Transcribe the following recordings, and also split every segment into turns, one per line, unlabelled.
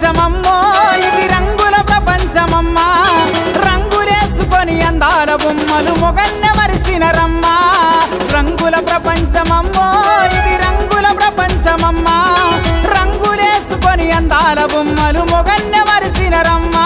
ప్రపంచమమ్మో ఇది రంగుల ప్రపంచమమ్మా రంగులేసుకొని అందాల బొమ్మలు మొగన్న మరిసిన రమ్మా రంగుల ప్రపంచమమ్మో ఇది రంగుల ప్రపంచమమ్మా రంగులేసుకొని అందాల బొమ్మలు మొగన్న మరిసిన రమ్మా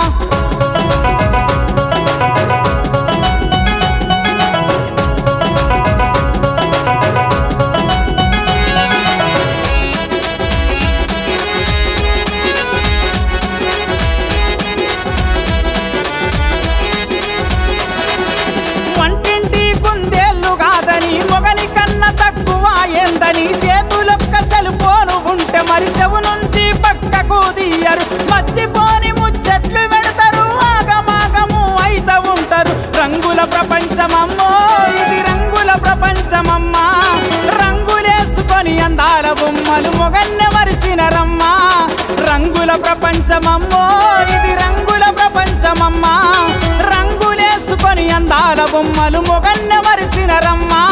వంటింటి కుందేళ్ళు కాదని మొగని కన్న తక్కువ ఏందని చేతులొక్క సెల్ఫోను ఉంటే మరి చెవు నుంచి పక్కకు తీయరు మర్చిపోని ముచ్చట్లు పెడతారు ఆగమాగము అయిత ఉంటారు రంగుల ప్రపంచమమ్మో ఇది రంగుల ప్రపంచమమ్మా రంగులేసుకొని అందాల బొమ్మలు మొగన్న మరిసిన రమ్మా రంగుల ప్రపంచమమ్మో ఇది రంగుల ప్రపంచమమ్మా రంగులేసుకొని అందాల బొమ్మలు మొగన్న మరిసిన రమ్మా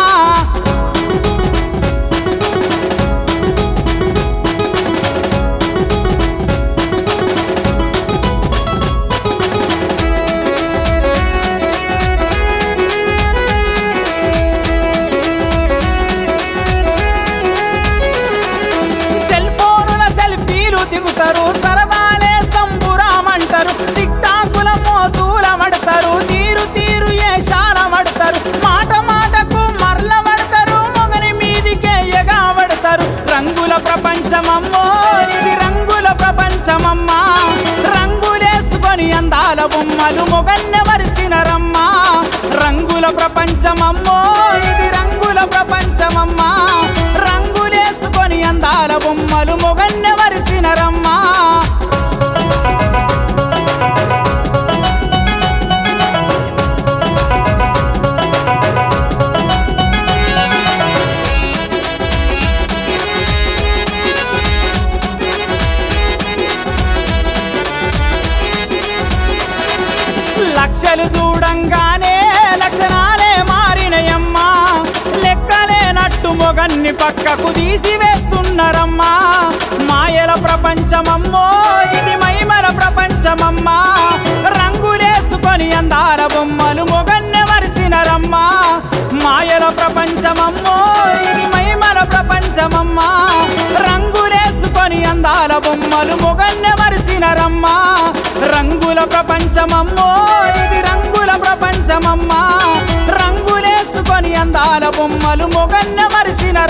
సెల్ ఫోనుల సెల్ఫీలు దిగుతారు సరదాలే సంబురామంటారు టిక్ టాకుల మోసూలమడతారు తీరు తీరు ఏషాలమడతారు మాట మాటకు మరలబడతారు మొగని మీదికే ఎగాబడతారు రంగుల ప్రపంచమమ్మో ఇది రంగుల ప్రపంచమమ్మా రంగులేసుకొని అందాల బొమ్మలు మొగన్న వరిసిన రమ్మా రంగుల ప్రపంచమమ్మో ఇది రంగుల ప్రపంచమమ్మా రంగులేసుకొని అందాల బొమ్మలు మొగన్న వరిసిన రమ్మా లక్షలు చూడంగానే లక్షణాలే మారినయమ్మా లెక్కలేనట్టు మొగన్ని పక్కకు తీసివేస్తున్నారమ్మా మాయల ప్రపంచమమ్మో ఇది మైమల ప్రపంచమమ్మా రంగులేసుకొని అందాల బొమ్మలు మొగన్న వరిసినరమ్మా మాయల ప్రపంచమమ్మో ఇది మైమల ప్రపంచమమ్మా రంగులేసుకొని అందాల బొమ్మలు మొగన్న వరిసినరమ్మా రంగుల ప్రపంచమమ్మో ఇది రంగుల ప్రపంచమమ్మా రంగులేసుకొని అందాల బొమ్మలు మొగన్న మరిసిన